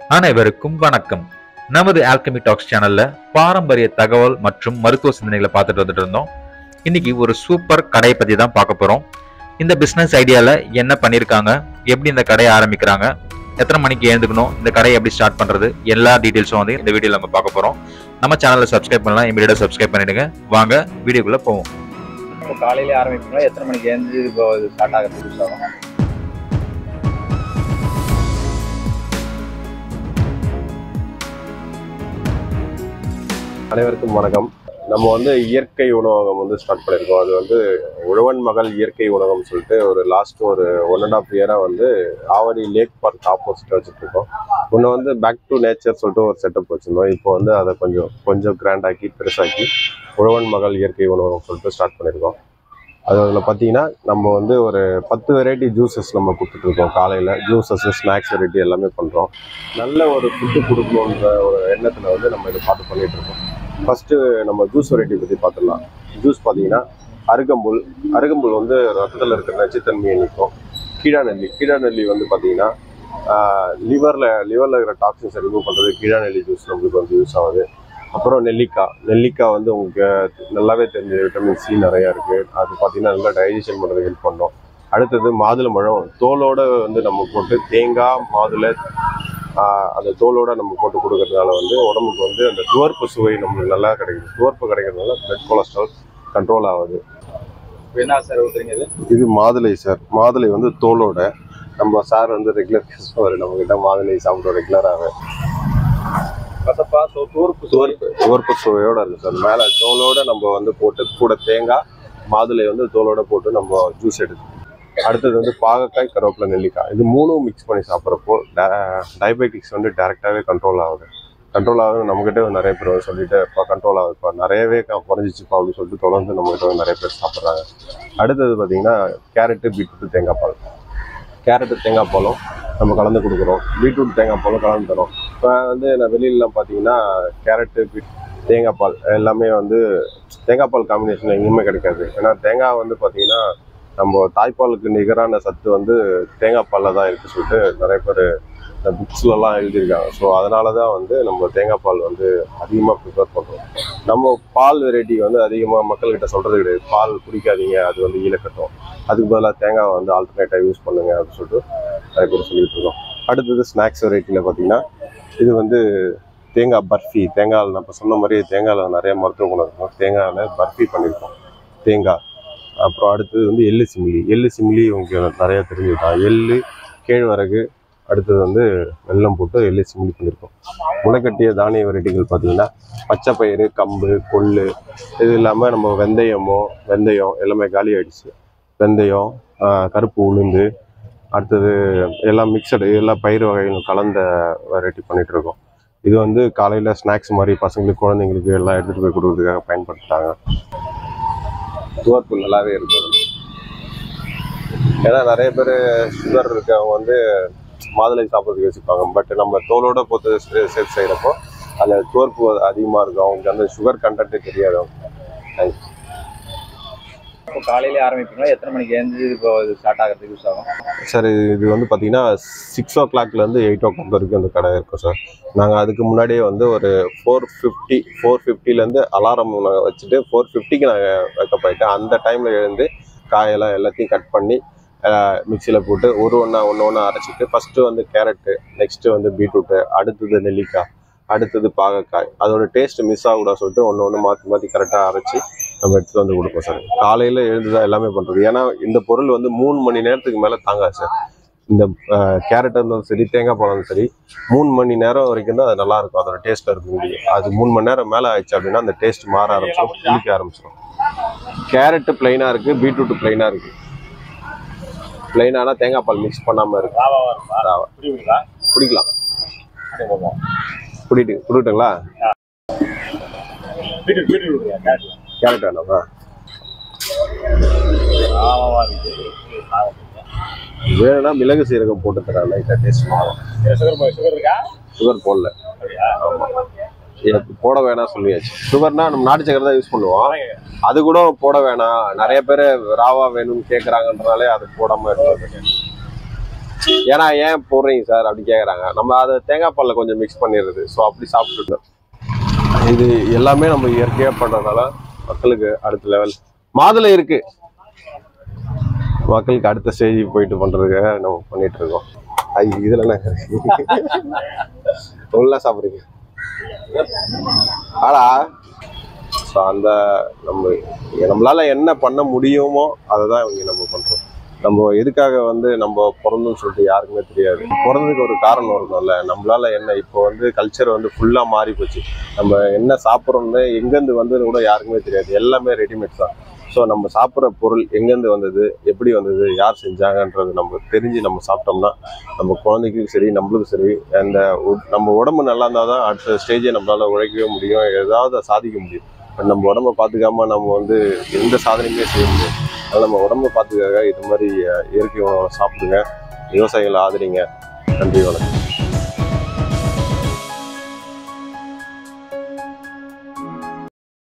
அனைவருக்கும் வணக்கம் நமது ஆல்கமி டாக்ஸ் சேனல்ல பாரம்பரிய தகவல் மற்றும் மருத்துவ சிந்தனைகளை பார்த்துட்டு வந்துட்டு இருந்தோம் இன்னைக்கு ஒரு சூப்பர் கடையை பத்தி தான் பார்க்க போறோம் இந்த பிசினஸ் ஐடியால என்ன பண்ணிருக்காங்க எப்படி இந்த கடையை ஆரம்பிக்கிறாங்க எத்தனை மணிக்கு எழுந்துக்கணும் இந்த கடையை எப்படி ஸ்டார்ட் பண்றது எல்லா டீடைல்ஸும் வந்து இந்த வீடியோல நம்ம பார்க்க போறோம் நம்ம சேனலை சப்ஸ்கிரைப் பண்ணலாம் இமீடியட்டா சப்ஸ்கிரைப் பண்ணிடுங்க வாங்க வீடியோக்குள்ள போவோம் இப்போ காலையிலே ஆரம்பிப்பீங்களா எத்தனை மணிக்கு எழுந்து இப்போ ஸ்டார்ட் ஆகிறதுக்கு யூஸ் ஆகும் அனைவருக்கும் வணக்கம் நம்ம வந்து இயற்கை உணவகம் வந்து ஸ்டார்ட் பண்ணியிருக்கோம் அது வந்து உழவன் மகள் இயற்கை உணவகம் சொல்லிட்டு ஒரு லாஸ்ட் ஒரு ஒன் அண்ட் ஆஃப் இயராக வந்து ஆவடி லேக் பார்க் ஆப்போசிட் வச்சுட்டு இருக்கோம் முன்ன வந்து பேக் டு நேச்சர் சொல்லிட்டு ஒரு செட்டப் வச்சுருந்தோம் இப்போ வந்து அதை கொஞ்சம் கொஞ்சம் கிராண்டாக்கி பெருசாக்கி உழவன் மகள் இயற்கை உணவகம் சொல்லிட்டு ஸ்டார்ட் பண்ணியிருக்கோம் அது அதில் பார்த்தீங்கன்னா நம்ம வந்து ஒரு பத்து வெரைட்டி ஜூஸஸ் நம்ம கொடுத்துட்ருக்கோம் காலையில் ஜூஸஸ் ஸ்நாக்ஸ் வெரைட்டி எல்லாமே பண்ணுறோம் நல்ல ஒரு ஃபுட்டு கொடுக்கணுன்ற ஒரு எண்ணத்தில் வந்து நம்ம இதை பார்த்து பண்ணிட்டு இருக்கோம் ஃபர்ஸ்ட் நம்ம ஜூஸ் வெரைட்டி பற்றி பார்த்துடலாம் ஜூஸ் பார்த்தீங்கன்னா அருகம்புல் அருகம்புல் வந்து ரத்தத்தில் இருக்கிற நச்சுத்தன்மையை நிற்கும் கீழாநெல்லி கீழாநெல்லி வந்து பார்த்தீங்கன்னா லிவரில் லிவரில் இருக்கிற டாக்ஸின்ஸை ரிமூவ் பண்ணுறது கீழாநெல்லி ஜூஸ் நம்மளுக்கு வந்து யூஸ் ஆகுது அப்புறம் நெல்லிக்காய் நெல்லிக்காய் வந்து உங்களுக்கு நல்லாவே தெரிஞ்ச விட்டமின் சி நிறையா இருக்குது அது பார்த்தீங்கன்னா நல்லா டைஜஷன் பண்ணுறது ஹெல்ப் பண்ணும் அடுத்தது மாதுளம்பழம் தோலோட வந்து நம்ம போட்டு தேங்காய் மாதுளை ஆஹ் அந்த தோலோட நம்ம போட்டு கொடுக்கறதுனால வந்து உடம்புக்கு வந்து அந்த துவர்ப்பு சுவை நம்மளுக்கு நல்லா கிடைக்குது துவர்ப்பு கிடைக்கிறதுனால பிளட் கொலஸ்ட்ரால் கண்ட்ரோல் ஆகுது இப்போ என்ன சார் ஊற்றுறீங்க இது இது மாதுளை சார் மாதுளை வந்து தோலோட நம்ம சார் வந்து ரெகுலர் கஸ்டமர் நம்ம கிட்ட மாதுளை சாப்பிடுவோம் ரெகுலராகவே கசப்பா ஸோ தூர்ப்பு துவர்ப்பு துவர்ப்பு சுவையோட இருக்கு சார் மேலே தோலோட நம்ம வந்து போட்டு கூட தேங்காய் மாதுளை வந்து தோலோட போட்டு நம்ம ஜூஸ் எடுத்து அடுத்தது வந்து பாகக்காய் கருவேப்பிலை நெல்லிக்காய் இது மூணும் மிக்ஸ் பண்ணி சாப்பிட்றப்போ டயபெட்டிக்ஸ் வந்து டேரெக்டாகவே கண்ட்ரோல் ஆகுது கண்ட்ரோல் ஆகுது நம்மகிட்ட நிறைய பேர் வந்து சொல்லிட்டு இப்போ கண்ட்ரோல் ஆகுது இப்போ நிறையவே க- குறைஞ்சிச்சுப்பா அப்படின்னு சொல்லிட்டு தொடர்ந்து நம்மகிட்ட வந்து நிறைய பேர் சாப்பிட்றாங்க அடுத்தது பார்த்தீங்கன்னா கேரட்டு பீட்ரூட் தேங்காய் பால் கேரட்டு தேங்காய் பாலும் நம்ம கலந்து கொடுக்குறோம் பீட்ரூட் தேங்காய் பாலும் கலந்து தரோம் இப்போ வந்து நான் வெளியிலலாம் பார்த்தீங்கன்னா கேரட்டு பீட் தேங்காய் பால் எல்லாமே வந்து தேங்காய் பால் காம்பினேஷன் எங்கேயுமே கிடைக்காது ஏன்னா தேங்காய் வந்து பார்த்தீங்கன்னா நம்ம தாய்ப்பாலுக்கு நிகரான சத்து வந்து தேங்காய் பாலில் தான் இருக்குது சொல்லிட்டு நிறைய பேர் இந்த புக்ஸ்லலாம் எழுதியிருக்காங்க ஸோ அதனால தான் வந்து நம்ம தேங்காய் பால் வந்து அதிகமாக ப்ரிஃபர் பண்ணுறோம் நம்ம பால் வெரைட்டி வந்து அதிகமாக மக்கள்கிட்ட சொல்கிறது கிடையாது பால் குடிக்காதீங்க அது வந்து ஈழக்கட்டும் அதுக்கு பதிலாக தேங்காய் வந்து ஆல்டர்னேட்டாக யூஸ் பண்ணுங்க அப்படின்னு சொல்லிட்டு நிறைய பேர் சொல்லிட்டு இருக்கோம் அடுத்தது ஸ்நாக்ஸ் வெரைட்டியில் பார்த்தீங்கன்னா இது வந்து தேங்காய் பர்ஃபி தேங்காயில் நம்ம சொன்ன மாதிரி தேங்காயில் நிறைய மருத்துவ குணம் இருக்கும் தேங்காயில் பர்ஃபி பண்ணியிருக்கோம் தேங்காய் அப்புறம் அடுத்தது வந்து எள்ளு சிமிலி எள்ளு சிமிலி உங்களுக்கு நிறைய தெரிஞ்சுக்கலாம் எள்ளு கேழ்வரகு அடுத்தது வந்து வெல்லம் போட்டு எள்ளு சிமிலி பண்ணியிருக்கோம் முளைக்கட்டிய தானிய வெரைட்டிகள் பார்த்தீங்கன்னா பச்சை பயிறு கம்பு கொள்ளு இது இல்லாமல் நம்ம வெந்தயமோ வெந்தயம் எல்லாமே காலி ஆயிடுச்சு வெந்தயம் ஆஹ் கருப்பு உளுந்து அடுத்தது எல்லாம் மிக்சடு எல்லா பயிர் வகைகளும் கலந்த வெரைட்டி பண்ணிட்டு இருக்கோம் இது வந்து காலையில் ஸ்நாக்ஸ் மாதிரி பசங்களுக்கு குழந்தைங்களுக்கு எல்லாம் எடுத்துகிட்டு போய் கொடுக்கறதுக்காக பயன்படுத்துகிறாங்க துவர்ப்பு நல்லாவே இருக்கும் ஏன்னா நிறைய பேர் சுகர் இருக்கவங்க வந்து மாதுளை சாப்பிட்றதுக்கு யோசிப்பாங்க பட் நம்ம தோலோட போட்டு சே- சேர்த்து செய்கிறப்போ அதில் துவர்ப்பு அதிகமாக இருக்கும் அவங்களுக்கு அந்த சுகர் கண்டென்ட்டே தெரியாது அவங்களுக்கு. இப்போ காலையிலே ஆரம்பிப்பீங்களா எத்தனை மணிக்கு எழுந்து இப்போ ஸ்டார்ட் ஆகிறதுக்கு யூஸ் ஆகும் சார் இது இது வந்து பார்த்தீங்கன்னா six o'clock eight o'clock வரைக்கும் அந்த கடை இருக்கும் சார் நாங்கள் அதுக்கு முன்னாடியே வந்து ஒரு ஃபோர் ஃபிஃப்டி ஃபோர் ஃபிஃப்டிலேருந்து அலாரம் வச்சுட்டு ஃபோர் ஃபிஃப்டிக்கு நாங்கள் வைக்கப் ஆகிட்டேன் அந்த டைமில் எழுந்து காயெல்லாம் எல்லாத்தையும் கட் பண்ணி மிக்சியில் போட்டு ஒரு ஒன்றா ஒன்று ஒன்றா அரைச்சிட்டு ஃபஸ்ட்டு வந்து கேரட்டு நெக்ஸ்ட்டு வந்து பீட்ரூட்டு அடுத்தது நெல்லிக்காய் அடுத்தது பாகக்காய் அதோட டேஸ்ட் மிஸ் ஆகக்கூடாது சொல்லிட்டு ஒன்று ஒன்று மாற்றி மாற்றி கரெக்டாக அரைச்சி நம்ம எடுத்துகிட்டு வந்து கொடுப்போம் சார் காலையில் எழுந்து தான் எல்லாமே பண்ணுறது ஏன்னா இந்த பொருள் வந்து மூணு மணி நேரத்துக்கு மேலே தாங்காது சார் இந்த கேரட் இருந்தாலும் சரி தேங்காய் பழம் இருந்தாலும் சரி மூணு மணி நேரம் வரைக்கும் தான் அது நல்லா இருக்கும் அதோட டேஸ்ட் இருக்க முடியும் அது மூணு மணி நேரம் மேலே ஆயிடுச்சு அப்படின்னா அந்த டேஸ்ட் மாற ஆரம்பிச்சிடும் புளிக்க ஆரம்பிச்சிடும் கேரட்டு பிளைனாக இருக்குது பீட்ரூட் பிளைனாக இருக்குது பிளைனானா தேங்காய் பால் மிக்ஸ் பண்ணாமல் இருக்கு ராவா. குடிக்கலாம் குடிட்டு குடிட்டுங்களா கேரட் வேணாமா வேணும்னா மிளகு சீரகம் போட்டு தரேன் லைட்டாக டேஸ்ட் மாறும் சுகர் போடல எனக்கு போட வேணாம் சொல்லியாச்சு சுகர்னா நம்ம நாட்டு சக்கரை தான் யூஸ் பண்ணுவோம் அது கூட போட வேணாம் நிறைய பேர் ராவா வேணும்னு கேட்குறாங்கன்றனாலே அது போடாம இருந்தது ஏன்னா ஏன் போடுறீங்க சார் அப்படி கேட்குறாங்க நம்ம அதை தேங்காய் பாலில் கொஞ்சம் மிக்ஸ் பண்ணிடுறது ஸோ அப்படி சாப்பிட்டுட்டு இது எல்லாமே நம்ம இயற்கையாக பண்ணுறதுனால மக்களுக்கு அடுத்த லெவல் மாதுளை இருக்கு மக்களுக்கு அடுத்த ஸ்டேஜ் போயிட்டு பண்றதுக்காக நம்ம பண்ணிட்டு இருக்கோம் ஐ இதுல என்ன உள்ள சாப்பிடுறீங்க ஆனா ஸோ அந்த நம்ம நம்மளால என்ன பண்ண முடியுமோ அதை தான் இவங்க நம்ம பண்றோம் நம்ம எதுக்காக வந்து நம்ம பிறந்தோம்னு சொல்லிட்டு யாருக்குமே தெரியாது பிறந்ததுக்கு ஒரு காரணம் இருக்கணும்ல நம்மளால என்ன இப்போ வந்து கல்ச்சர் வந்து ஃபுல்லா மாறி போச்சு நம்ம என்ன சாப்பிட்றோம்னு எங்கேருந்து வந்ததுன்னு கூட யாருக்குமே தெரியாது எல்லாமே ரெடிமேட் தான் ஸோ நம்ம சாப்பிட்ற பொருள் எங்கேருந்து வந்தது எப்படி வந்தது யார் செஞ்சாங்கன்றது நம்ம தெரிஞ்சு நம்ம சாப்பிட்டோம்னா நம்ம குழந்தைக்கும் சரி நம்மளுக்கும் சரி அந்த உ- நம்ம உடம்பு நல்லா இருந்தால் தான் அடுத்த ஸ்டேஜை நம்மளால உழைக்கவே முடியும் ஏதாவது சாதிக்க முடியும் இப்ப நம்ம உடம்ப பார்த்துக்காம நம்ம வந்து எந்த சாதனையுமே செய்ய முடியாது அதனால் நம்ம உடம்ப பார்த்துக்காக இது மாதிரி அஹ், இயற்கை உணவை சாப்பிடுங்க விவசாயிகளை ஆதரிங்க நன்றி வணக்கம்